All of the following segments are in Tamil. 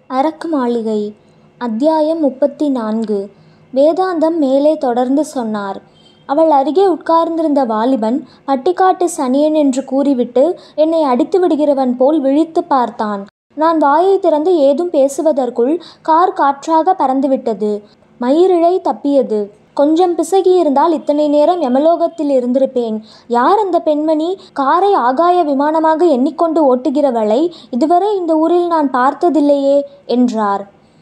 அரக்கு மாளிகை அத்தியாயம் முப்பத்தி நான்கு வேதாந்தம் மேலே தொடர்ந்து சொன்னார் அவள் அருகே உட்கார்ந்திருந்த வாலிபன் பட்டிக்காட்டு சனியன் என்று கூறிவிட்டு என்னை அடித்து விடுகிறவன் போல் விழித்து பார்த்தான் நான் வாயை திறந்து ஏதும் பேசுவதற்குள் கார் காற்றாக பறந்துவிட்டது மயிரிழை தப்பியது கொஞ்சம் பிசகியிருந்தால் இத்தனை நேரம் யமலோகத்தில் இருந்திருப்பேன் யார் அந்த பெண்மணி காரை ஆகாய விமானமாக எண்ணிக்கொண்டு ஓட்டுகிறவளை இதுவரை இந்த ஊரில் நான் பார்த்ததில்லையே என்றார்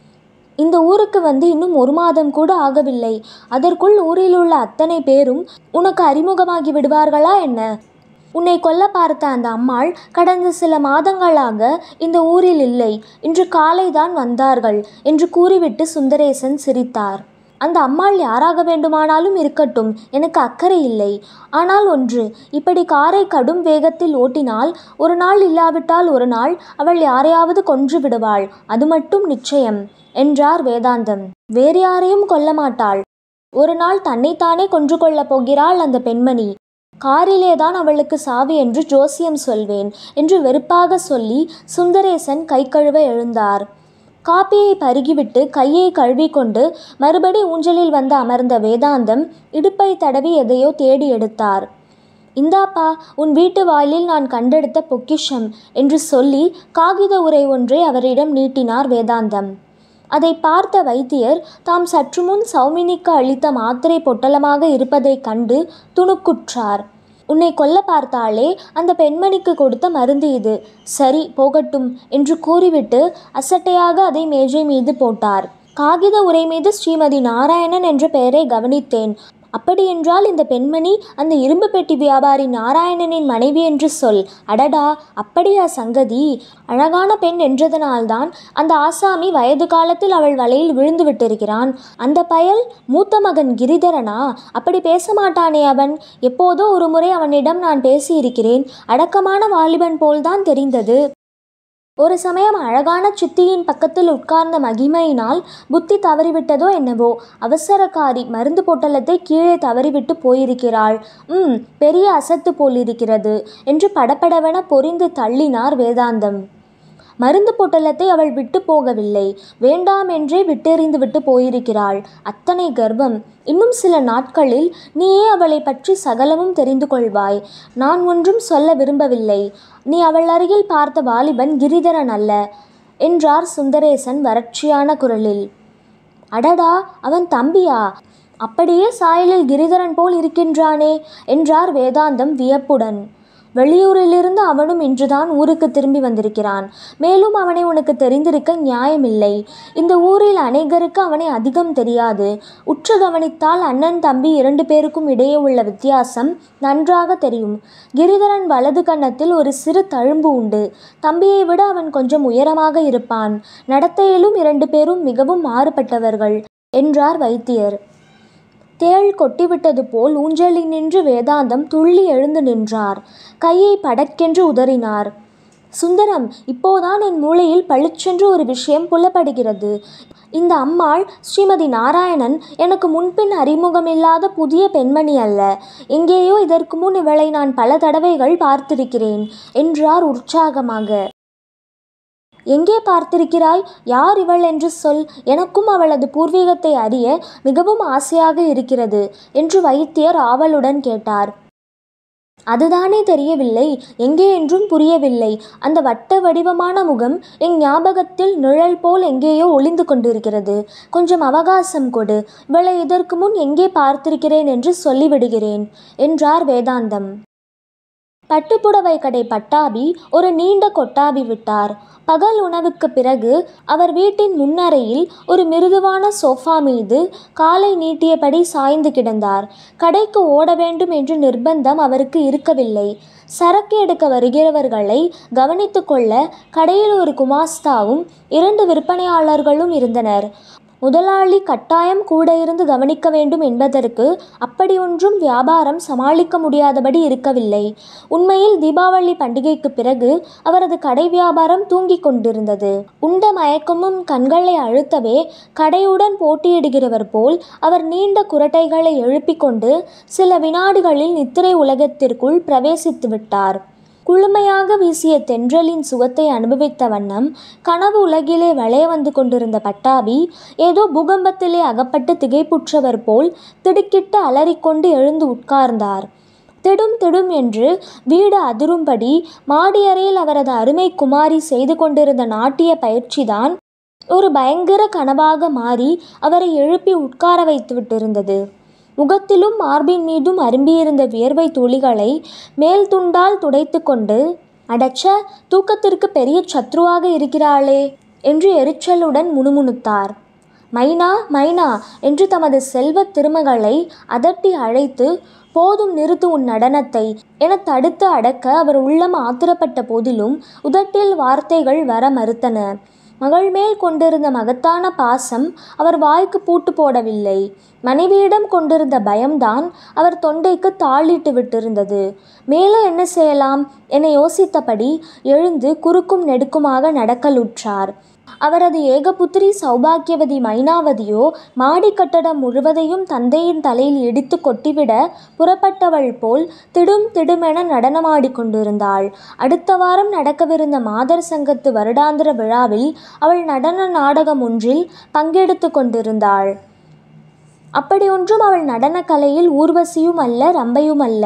இந்த ஊருக்கு வந்து இன்னும் ஒரு மாதம் கூட ஆகவில்லை அதற்குள் ஊரில் உள்ள அத்தனை பேரும் உனக்கு அறிமுகமாகி விடுவார்களா என்ன உன்னை கொல்ல பார்த்த அந்த அம்மாள் கடந்த சில மாதங்களாக இந்த ஊரில் இல்லை இன்று காலைதான் வந்தார்கள் என்று கூறிவிட்டு சுந்தரேசன் சிரித்தார் அந்த அம்மாள் யாராக வேண்டுமானாலும் இருக்கட்டும் எனக்கு அக்கறை இல்லை ஆனால் ஒன்று இப்படி காரை கடும் வேகத்தில் ஓட்டினால் ஒரு நாள் இல்லாவிட்டால் ஒரு நாள் அவள் யாரையாவது கொன்று விடுவாள் அது மட்டும் நிச்சயம் என்றார் வேதாந்தம் வேறு யாரையும் கொல்ல மாட்டாள் ஒரு நாள் தன்னைத்தானே கொன்று கொள்ளப் போகிறாள் அந்த பெண்மணி காரிலேதான் அவளுக்கு சாவி என்று ஜோசியம் சொல்வேன் என்று வெறுப்பாக சொல்லி சுந்தரேசன் கை கழுவ எழுந்தார் காப்பியை பருகிவிட்டு கையை கழுவிக்கொண்டு மறுபடி ஊஞ்சலில் வந்து அமர்ந்த வேதாந்தம் இடுப்பை தடவி எதையோ தேடி எடுத்தார் இந்தாப்பா உன் வீட்டு வாயிலில் நான் கண்டெடுத்த பொக்கிஷம் என்று சொல்லி காகித உரை ஒன்றை அவரிடம் நீட்டினார் வேதாந்தம் அதை பார்த்த வைத்தியர் தாம் சற்று முன் சௌமினிக்கு அளித்த மாத்திரை பொட்டலமாக இருப்பதைக் கண்டு துணுக்குற்றார் உன்னை கொல்ல பார்த்தாலே அந்த பெண்மணிக்கு கொடுத்த மருந்து இது சரி போகட்டும் என்று கூறிவிட்டு அசட்டையாக அதை மேஜை மீது போட்டார் காகித உரை மீது ஸ்ரீமதி நாராயணன் என்ற பெயரை கவனித்தேன் அப்படியென்றால் இந்த பெண்மணி அந்த இரும்பு பெட்டி வியாபாரி நாராயணனின் மனைவி என்று சொல் அடடா அப்படியா சங்கதி அழகான பெண் என்றதனால்தான் அந்த ஆசாமி வயது காலத்தில் அவள் வலையில் விழுந்து விட்டிருக்கிறான் அந்த பயல் மூத்த மகன் கிரிதரனா அப்படி பேச மாட்டானே அவன் எப்போதோ ஒரு முறை அவனிடம் நான் பேசியிருக்கிறேன் அடக்கமான வாலிபன் போல்தான் தெரிந்தது ஒரு சமயம் அழகான சித்தியின் பக்கத்தில் உட்கார்ந்த மகிமையினால் புத்தி தவறிவிட்டதோ என்னவோ அவசரக்காரி மருந்து பொட்டலத்தை கீழே தவறிவிட்டு போயிருக்கிறாள் ம் பெரிய அசத்து போலிருக்கிறது என்று படபடவென பொறிந்து தள்ளினார் வேதாந்தம் மருந்து பொட்டலத்தை அவள் விட்டு போகவில்லை வேண்டாம் என்றே விட்டெறிந்து விட்டு போயிருக்கிறாள் அத்தனை கர்வம் இன்னும் சில நாட்களில் நீயே அவளை பற்றி சகலமும் தெரிந்து கொள்வாய் நான் ஒன்றும் சொல்ல விரும்பவில்லை நீ அவள் அருகில் பார்த்த வாலிபன் கிரிதரன் அல்ல என்றார் சுந்தரேசன் வறட்சியான குரலில் அடடா அவன் தம்பியா அப்படியே சாயலில் கிரிதரன் போல் இருக்கின்றானே என்றார் வேதாந்தம் வியப்புடன் வெளியூரிலிருந்து அவனும் இன்றுதான் ஊருக்கு திரும்பி வந்திருக்கிறான் மேலும் அவனை உனக்கு தெரிந்திருக்க நியாயமில்லை இந்த ஊரில் அநேகருக்கு அவனை அதிகம் தெரியாது உற்று கவனித்தால் அண்ணன் தம்பி இரண்டு பேருக்கும் இடையே உள்ள வித்தியாசம் நன்றாக தெரியும் கிரிதரன் வலது கன்னத்தில் ஒரு சிறு தழும்பு உண்டு தம்பியை விட அவன் கொஞ்சம் உயரமாக இருப்பான் நடத்தையிலும் இரண்டு பேரும் மிகவும் மாறுபட்டவர்கள் என்றார் வைத்தியர் தேள் கொட்டிவிட்டது போல் ஊஞ்சலில் நின்று வேதாந்தம் துள்ளி எழுந்து நின்றார் கையை படக்கென்று உதறினார் சுந்தரம் இப்போதான் என் மூளையில் பளிச்சென்று ஒரு விஷயம் புலப்படுகிறது இந்த அம்மாள் ஸ்ரீமதி நாராயணன் எனக்கு முன்பின் அறிமுகமில்லாத புதிய பெண்மணி அல்ல எங்கேயோ இதற்கு முன் இவளை நான் பல தடவைகள் பார்த்திருக்கிறேன் என்றார் உற்சாகமாக எங்கே பார்த்திருக்கிறாய் யார் இவள் என்று சொல் எனக்கும் அவளது பூர்வீகத்தை அறிய மிகவும் ஆசையாக இருக்கிறது என்று வைத்தியர் ஆவலுடன் கேட்டார் அதுதானே தெரியவில்லை எங்கே என்றும் புரியவில்லை அந்த வட்ட வடிவமான முகம் என் ஞாபகத்தில் நிழல் போல் எங்கேயோ ஒளிந்து கொண்டிருக்கிறது கொஞ்சம் அவகாசம் கொடு இவளை இதற்கு முன் எங்கே பார்த்திருக்கிறேன் என்று சொல்லிவிடுகிறேன் என்றார் வேதாந்தம் பட்டுப்புடவை கடை பட்டாபி ஒரு நீண்ட கொட்டாவி விட்டார் பகல் உணவுக்கு பிறகு அவர் வீட்டின் முன்னறையில் ஒரு மிருதுவான சோஃபா மீது காலை நீட்டியபடி சாய்ந்து கிடந்தார் கடைக்கு ஓட வேண்டும் என்று நிர்பந்தம் அவருக்கு இருக்கவில்லை சரக்கு எடுக்க வருகிறவர்களை கவனித்து கொள்ள கடையில் ஒரு குமாஸ்தாவும் இரண்டு விற்பனையாளர்களும் இருந்தனர் முதலாளி கட்டாயம் கூட இருந்து கவனிக்க வேண்டும் என்பதற்கு அப்படி ஒன்றும் வியாபாரம் சமாளிக்க முடியாதபடி இருக்கவில்லை உண்மையில் தீபாவளி பண்டிகைக்கு பிறகு அவரது கடை வியாபாரம் தூங்கிக் கொண்டிருந்தது உண்ட மயக்கமும் கண்களை அழுத்தவே கடையுடன் போட்டியிடுகிறவர் போல் அவர் நீண்ட குரட்டைகளை எழுப்பிக் கொண்டு சில வினாடிகளில் நித்திரை உலகத்திற்குள் பிரவேசித்து விட்டார் குளுமையாக வீசிய தென்றலின் சுகத்தை அனுபவித்த வண்ணம் கனவு உலகிலே வளைய வந்து கொண்டிருந்த பட்டாபி ஏதோ பூகம்பத்திலே அகப்பட்டு திகைப்புற்றவர் போல் திடுக்கிட்டு அலறிக்கொண்டு எழுந்து உட்கார்ந்தார் திடும் திடும் என்று வீடு அதிரும்படி மாடியறையில் அவரது அருமை குமாரி செய்து கொண்டிருந்த நாட்டிய பயிற்சிதான் ஒரு பயங்கர கனவாக மாறி அவரை எழுப்பி உட்கார வைத்து விட்டிருந்தது முகத்திலும் மார்பின் மீதும் அரும்பியிருந்த வியர்வை துளிகளை மேல் துண்டால் துடைத்து கொண்டு அடச்ச தூக்கத்திற்கு பெரிய சத்ருவாக இருக்கிறாளே என்று எரிச்சலுடன் முணுமுணுத்தார் மைனா மைனா என்று தமது செல்வத் திருமகளை அதட்டி அழைத்து போதும் நிறுத்து உன் நடனத்தை என தடுத்து அடக்க அவர் உள்ளம் ஆத்திரப்பட்ட போதிலும் உதட்டில் வார்த்தைகள் வர மறுத்தன மகள் மேல் கொண்டிருந்த மகத்தான பாசம் அவர் வாய்க்கு பூட்டு போடவில்லை மனைவியிடம் கொண்டிருந்த பயம்தான் அவர் தொண்டைக்கு தாளிட்டு விட்டிருந்தது மேலே என்ன செய்யலாம் என யோசித்தபடி எழுந்து குறுக்கும் நெடுக்குமாக நடக்கலுற்றார் அவரது ஏகபுத்திரி சௌபாக்கியவதி மைனாவதியோ மாடி கட்டடம் முழுவதையும் தந்தையின் தலையில் இடித்து கொட்டிவிட புறப்பட்டவள் போல் திடும் திடுமென நடனமாடிக் கொண்டிருந்தாள் அடுத்த வாரம் நடக்கவிருந்த மாதர் சங்கத்து வருடாந்திர விழாவில் அவள் நடன நாடகம் ஒன்றில் பங்கெடுத்து கொண்டிருந்தாள் அப்படியொன்றும் அவள் நடனக்கலையில் ஊர்வசியும் அல்ல ரம்பையும் அல்ல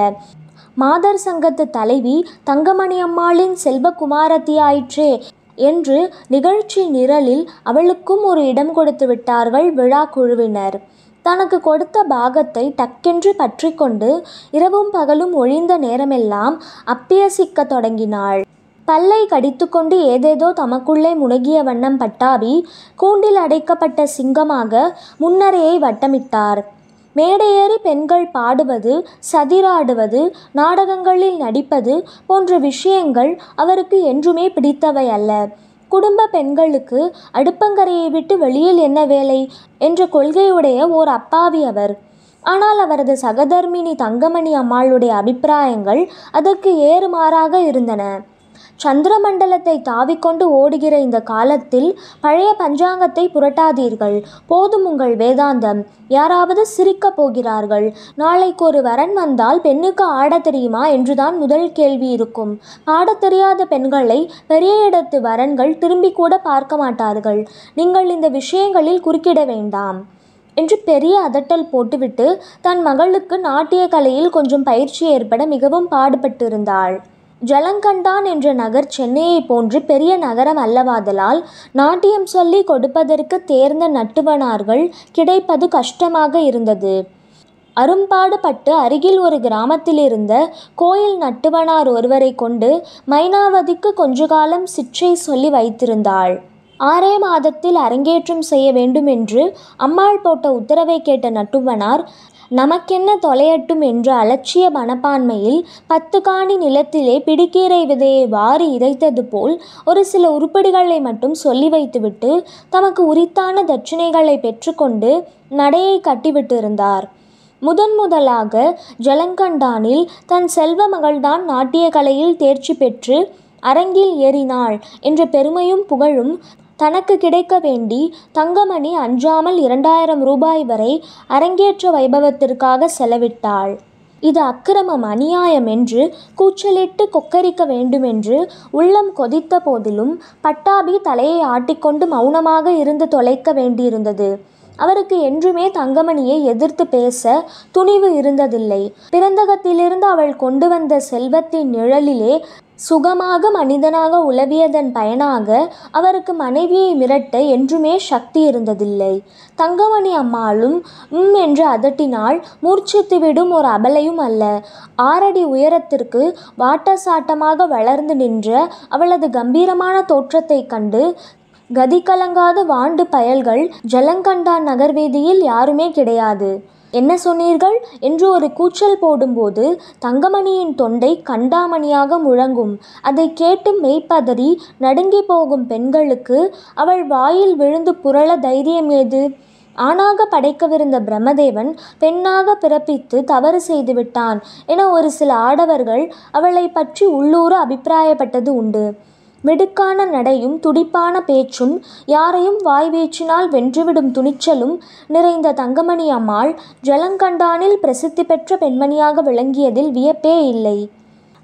மாதர் சங்கத்து தலைவி தங்கமணி அம்மாளின் செல்வகுமாரத்தியாயிற்றே என்று நிகழ்ச்சி நிரலில் அவளுக்கும் ஒரு இடம் கொடுத்து விட்டார்கள் விழா குழுவினர் தனக்கு கொடுத்த பாகத்தை டக்கென்று பற்றி கொண்டு இரவும் பகலும் ஒழிந்த நேரமெல்லாம் அப்பியசிக்கத் தொடங்கினாள் பல்லை கடித்துக்கொண்டு ஏதேதோ தமக்குள்ளே முனகிய வண்ணம் பட்டாபி கூண்டில் அடைக்கப்பட்ட சிங்கமாக முன்னரையை வட்டமிட்டார் மேடையேறி பெண்கள் பாடுவது சதிராடுவது நாடகங்களில் நடிப்பது போன்ற விஷயங்கள் அவருக்கு என்றுமே பிடித்தவை அல்ல குடும்ப பெண்களுக்கு அடுப்பங்கரையை விட்டு வெளியில் என்ன வேலை என்ற கொள்கையுடைய ஓர் அப்பாவி அவர் ஆனால் அவரது சகதர்மினி தங்கமணி அம்மாளுடைய அபிப்பிராயங்கள் அதற்கு ஏறுமாறாக இருந்தன சந்திரமண்டலத்தை தாவிக்கொண்டு ஓடுகிற இந்த காலத்தில் பழைய பஞ்சாங்கத்தை புரட்டாதீர்கள் போதும் உங்கள் வேதாந்தம் யாராவது சிரிக்கப் போகிறார்கள் நாளைக்கு ஒரு வரன் வந்தால் பெண்ணுக்கு ஆடத் தெரியுமா என்றுதான் முதல் கேள்வி இருக்கும் ஆடத் தெரியாத பெண்களை பெரிய இடத்து வரன்கள் திரும்பி கூட பார்க்க மாட்டார்கள் நீங்கள் இந்த விஷயங்களில் குறுக்கிட வேண்டாம் என்று பெரிய அதட்டல் போட்டுவிட்டு தன் மகளுக்கு நாட்டிய கலையில் கொஞ்சம் பயிற்சி ஏற்பட மிகவும் பாடுபட்டிருந்தாள் ஜலங்கண்டான் என்ற நகர் சென்னையை போன்று பெரிய நகரம் அல்லவாதலால் நாட்டியம் சொல்லி கொடுப்பதற்கு தேர்ந்த நட்டுவனார்கள் கிடைப்பது கஷ்டமாக இருந்தது அரும்பாடுபட்டு அருகில் ஒரு கிராமத்தில் இருந்த கோயில் நட்டுவனார் ஒருவரை கொண்டு மைனாவதிக்கு கொஞ்ச காலம் சிற்றை சொல்லி வைத்திருந்தாள் ஆறே மாதத்தில் அரங்கேற்றம் செய்ய வேண்டும் என்று அம்மாள் போட்ட உத்தரவை கேட்ட நட்டுவனார் நமக்கென்ன தொலையட்டும் என்ற அலட்சிய மனப்பான்மையில் பத்து காணி நிலத்திலே பிடிக்கீரை விதையை வாரி இறைத்தது போல் ஒரு சில உருப்படிகளை மட்டும் சொல்லி வைத்துவிட்டு தமக்கு உரித்தான தட்சிணைகளை பெற்றுக்கொண்டு நடையை கட்டிவிட்டிருந்தார் முதன் முதலாக ஜலங்கண்டானில் தன் செல்வ மகள்தான் நாட்டிய கலையில் தேர்ச்சி பெற்று அரங்கில் ஏறினாள் என்ற பெருமையும் புகழும் தனக்கு கிடைக்க வேண்டி தங்கமணி அஞ்சாமல் இரண்டாயிரம் ரூபாய் வரை அரங்கேற்ற வைபவத்திற்காக செலவிட்டாள் இது அக்கிரமம் அநியாயம் என்று கூச்சலிட்டு கொக்கரிக்க வேண்டுமென்று உள்ளம் கொதித்த போதிலும் பட்டாபி தலையை ஆட்டிக்கொண்டு மௌனமாக இருந்து தொலைக்க வேண்டியிருந்தது அவருக்கு என்றுமே தங்கமணியை எதிர்த்து பேச துணிவு இருந்ததில்லை பிறந்தகத்திலிருந்து அவள் கொண்டு வந்த செல்வத்தின் நிழலிலே சுகமாக மனிதனாக உலவியதன் பயனாக அவருக்கு மனைவியை மிரட்ட என்றுமே சக்தி இருந்ததில்லை தங்கமணி அம்மாளும் உம் என்று அதட்டினால் மூர்ச்சித்துவிடும் ஒரு அபலையும் அல்ல ஆறடி உயரத்திற்கு வாட்டசாட்டமாக வளர்ந்து நின்ற அவளது கம்பீரமான தோற்றத்தைக் கண்டு கதி கலங்காத வாண்டு பயல்கள் ஜலங்கண்டான் நகர் வீதியில் யாருமே கிடையாது என்ன சொன்னீர்கள் என்று ஒரு கூச்சல் போடும்போது தங்கமணியின் தொண்டை கண்டாமணியாக முழங்கும் அதை கேட்டு மெய்ப்பதறி நடுங்கி போகும் பெண்களுக்கு அவள் வாயில் விழுந்து புரள தைரியம் ஏது ஆணாக படைக்கவிருந்த பிரம்மதேவன் பெண்ணாக பிறப்பித்து தவறு செய்து விட்டான் என ஒரு சில ஆடவர்கள் அவளை பற்றி உள்ளூர அபிப்பிராயப்பட்டது உண்டு மிடுக்கான நடையும் துடிப்பான பேச்சும் யாரையும் வாய் வீச்சினால் வென்றுவிடும் துணிச்சலும் நிறைந்த தங்கமணி அம்மாள் ஜலங்கண்டானில் பிரசித்தி பெற்ற பெண்மணியாக விளங்கியதில் வியப்பே இல்லை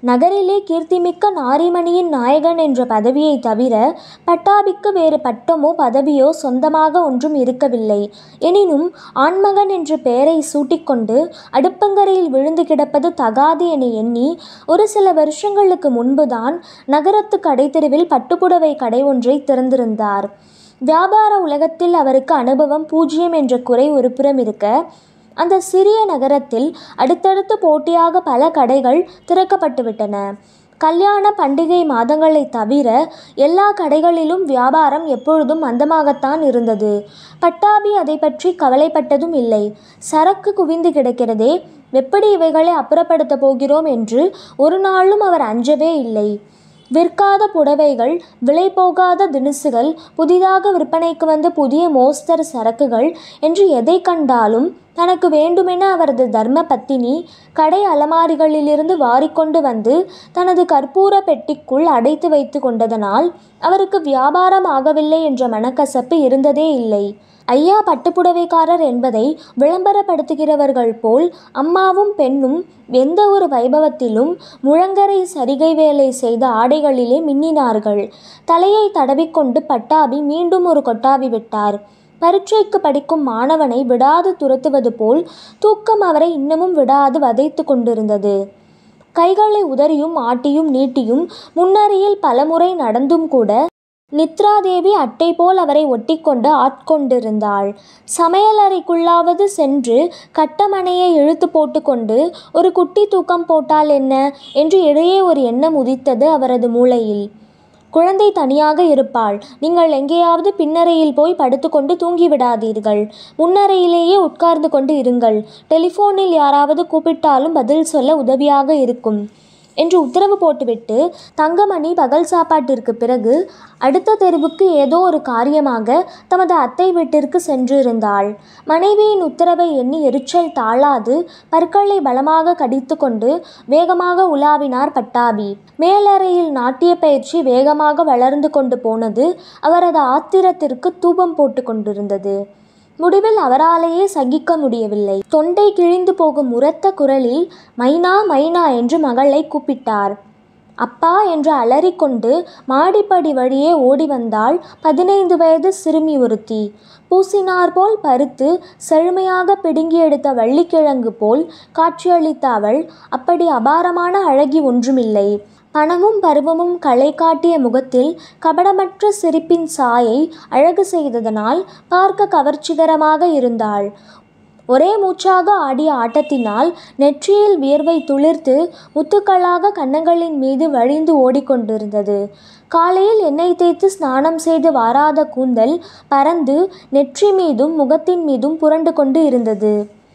நகரிலே கீர்த்திமிக்க நாரிமணியின் நாயகன் என்ற பதவியை தவிர பட்டாபிக்கு வேறு பட்டமோ பதவியோ சொந்தமாக ஒன்றும் இருக்கவில்லை எனினும் ஆண்மகன் என்ற பெயரை சூட்டிக்கொண்டு அடுப்பங்கரையில் விழுந்து கிடப்பது தகாது என எண்ணி ஒரு சில வருஷங்களுக்கு முன்புதான் நகரத்து கடைத்தெருவில் பட்டுப்புடவை கடை ஒன்றை திறந்திருந்தார் வியாபார உலகத்தில் அவருக்கு அனுபவம் பூஜ்ஜியம் என்ற குறை ஒரு புறம் இருக்க அந்த சிறிய நகரத்தில் அடுத்தடுத்து போட்டியாக பல கடைகள் திறக்கப்பட்டுவிட்டன கல்யாண பண்டிகை மாதங்களை தவிர எல்லா கடைகளிலும் வியாபாரம் எப்பொழுதும் மந்தமாகத்தான் இருந்தது பட்டாபி அதை பற்றி கவலைப்பட்டதும் இல்லை சரக்கு குவிந்து கிடக்கிறதே எப்படி இவைகளை அப்புறப்படுத்த போகிறோம் என்று ஒரு நாளும் அவர் அஞ்சவே இல்லை விற்காத புடவைகள் விலை போகாத தினுசுகள் புதிதாக விற்பனைக்கு வந்த புதிய மோஸ்தர் சரக்குகள் என்று எதை கண்டாலும் தனக்கு வேண்டுமென அவரது தர்ம பத்தினி கடை அலமாரிகளிலிருந்து வாரிக்கொண்டு வந்து தனது கற்பூர பெட்டிக்குள் அடைத்து வைத்து கொண்டதனால் அவருக்கு வியாபாரம் ஆகவில்லை என்ற மனக்கசப்பு இருந்ததே இல்லை ஐயா பட்டுப்புடவைக்காரர் என்பதை விளம்பரப்படுத்துகிறவர்கள் போல் அம்மாவும் பெண்ணும் எந்த ஒரு வைபவத்திலும் முழங்கரை சரிகை வேலை செய்த ஆடைகளிலே மின்னினார்கள் தலையை தடவிக்கொண்டு பட்டாபி மீண்டும் ஒரு கொட்டாவி விட்டார் பரீட்சைக்கு படிக்கும் மாணவனை விடாது துரத்துவது போல் தூக்கம் அவரை இன்னமும் விடாது வதைத்து கொண்டிருந்தது கைகளை உதறியும் ஆட்டியும் நீட்டியும் முன்னறையில் பலமுறை நடந்தும் கூட நித்ராதேவி அட்டை போல் அவரை ஒட்டிக்கொண்டு ஆட்கொண்டிருந்தாள் சமையலறைக்குள்ளாவது சென்று கட்டமனையை இழுத்து போட்டுக்கொண்டு ஒரு குட்டி தூக்கம் போட்டால் என்ன என்று இடையே ஒரு எண்ணம் உதித்தது அவரது மூளையில் குழந்தை தனியாக இருப்பாள் நீங்கள் எங்கேயாவது பின்னறையில் போய் படுத்துக்கொண்டு தூங்கிவிடாதீர்கள் முன்னறையிலேயே உட்கார்ந்து கொண்டு இருங்கள் டெலிஃபோனில் யாராவது கூப்பிட்டாலும் பதில் சொல்ல உதவியாக இருக்கும் என்று உத்தரவு போட்டுவிட்டு தங்கமணி பகல் சாப்பாட்டிற்கு பிறகு அடுத்த தெருவுக்கு ஏதோ ஒரு காரியமாக தமது அத்தை வீட்டிற்கு சென்றிருந்தாள் மனைவியின் உத்தரவை எண்ணி எரிச்சல் தாழாது பற்களை பலமாக கடித்துக்கொண்டு வேகமாக உலாவினார் பட்டாபி மேலறையில் நாட்டிய பயிற்சி வேகமாக வளர்ந்து கொண்டு போனது அவரது ஆத்திரத்திற்கு தூபம் போட்டு கொண்டிருந்தது முடிவில் அவராலேயே சகிக்க முடியவில்லை தொண்டை கிழிந்து போகும் உரத்த குரலில் மைனா மைனா என்று மகளை கூப்பிட்டார் அப்பா என்று அலறிக்கொண்டு மாடிப்படி வழியே ஓடி வந்தாள் பதினைந்து வயது சிறுமி ஒருத்தி பூசினார் போல் பருத்து செழுமையாக பிடுங்கி எடுத்த வள்ளிக்கிழங்கு போல் காட்சியளித்த அவள் அப்படி அபாரமான அழகி ஒன்றுமில்லை பணமும் பருவமும் களை காட்டிய முகத்தில் கபடமற்ற சிரிப்பின் சாயை அழகு செய்ததனால் பார்க்க கவர்ச்சிகரமாக இருந்தாள் ஒரே மூச்சாக ஆடிய ஆட்டத்தினால் நெற்றியில் வியர்வை துளிர்த்து முத்துக்களாக கன்னங்களின் மீது வழிந்து ஓடிக்கொண்டிருந்தது காலையில் எண்ணெய் தேய்த்து ஸ்நானம் செய்து வாராத கூந்தல் பறந்து நெற்றி மீதும் முகத்தின் மீதும் புரண்டு கொண்டு இருந்தது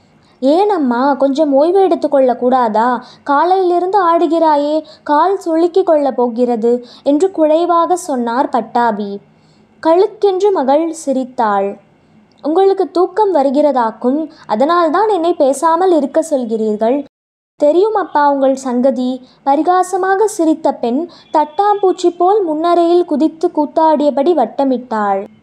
ஏன் அம்மா கொஞ்சம் ஓய்வு எடுத்துக்கொள்ள கூடாதா காலையிலிருந்து ஆடுகிறாயே கால் சுளுக்கி கொள்ளப் போகிறது என்று குழைவாக சொன்னார் பட்டாபி கழுக்கென்று மகள் சிரித்தாள் உங்களுக்கு தூக்கம் வருகிறதாக்கும் அதனால்தான் என்னை பேசாமல் இருக்க சொல்கிறீர்கள் தெரியும் அப்பா உங்கள் சங்கதி பரிகாசமாக சிரித்த பெண் தட்டாம்பூச்சி போல் முன்னரையில் குதித்து கூத்தாடியபடி வட்டமிட்டாள்